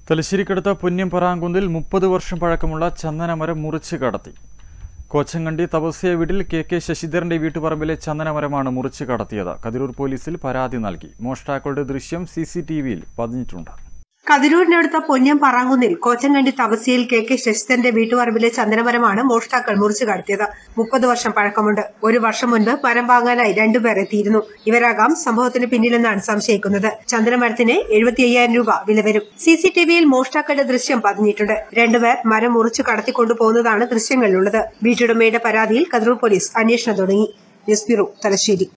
തലശ്ശേരിക്കടുത്ത പുന്യം പറാങ്കുന്നിൽ മുപ്പത് വർഷം പഴക്കമുള്ള ചന്ദനമരം മുറിച്ച് കടത്തി കോച്ചങ്കണ്ടി തപസ്യ വീട്ടിൽ കെ കെ ശശിധരന്റെ വീട്ടുപറമ്പിലെ ചന്ദനമരമാണ് മുറിച്ച് കടത്തിയത് കതിരൂർ പോലീസിൽ പരാതി നൽകി മോഷ്ടാക്കളുടെ ദൃശ്യം സി സി ടി വിയിൽ പതിഞ്ഞിട്ടുണ്ട് കതിരൂരിനടുത്ത പൊന്നം പറങ്ങുന്നിൽ കോച്ചങ്കണ്ടി തപസ്യയിൽ കെ കെ ശശിധരന്റെ വീട്ടുപറമ്പിലെ ചന്ദനമരമാണ് മോഷ്ടാക്കൾ മുറിച്ചു കടത്തിയത് മുപ്പത് വർഷം പഴക്കമുണ്ട് ഒരു വർഷം മുൻപ് മരം വാങ്ങാനായി രണ്ടുപേർ എത്തിയിരുന്നു ഇവരാകാം സംഭവത്തിന് പിന്നിലെന്നാണ് സംശയിക്കുന്നത് ചന്ദനമരത്തിന് എഴുപത്തി അയ്യായിരം രൂപ വില വരും സി സി ടി വിയിൽ മോഷ്ടാക്കളുടെ ദൃശ്യം പതിഞ്ഞിട്ടുണ്ട് രണ്ടുപേർ മരം മുറിച്ചു കടത്തിക്കൊണ്ടു പോകുന്നതാണ് ദൃശ്യങ്ങളിലുള്ളത് വീട്ടുടമയുടെ പരാതിയിൽ കതിരൂർ പോലീസ് അന്വേഷണം തുടങ്ങി ന്യൂസ് ബ്യൂറോ തലശ്ശേരി